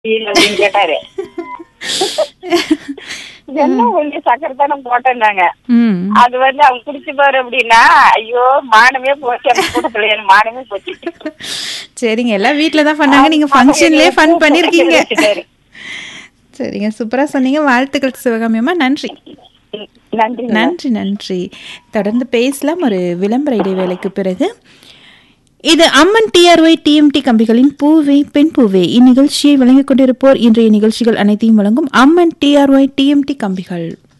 அப்படின்னு கேட்டாரு என்ன ஒண்ணு சக்கரை தானே போட்டேன்னாங்க ம் அது வந்து அவங்க குடிச்சு பாரு அப்படின்னா ஐயோ மானமே போச்சு அந்த கூட்டத்துல எனக்கு மானமே போச்சு சரிங்க எல்லாம் வீட்டில் தான் பண்ணாங்க நீங்க ஃபங்க்ஷன்லயே ஃபன் பண்ணிருக்கீங்க சரிங்க சூப்பரா சொன்னீங்க வாழ்த்துக்கள் சிவகாமி அம்மா நன்றி நன்றி நன்றி நன்றி தொடர்ந்து பேசலாம் ஒரு விளம்பர இடைவேளைக்கு பிறகு இது அம்மன் டிஆர்ஒய் டிஎம்டி கம்பிகளின் பூவே பெண் பூவே இந்நிகழ்ச்சியை வழங்கிக் கொண்டிருப்போர் இன்றைய நிகழ்ச்சிகள் அனைத்தையும் வழங்கும் அம்மன் டிஆர்ஒய் டிஎம்டி கம்பிகள்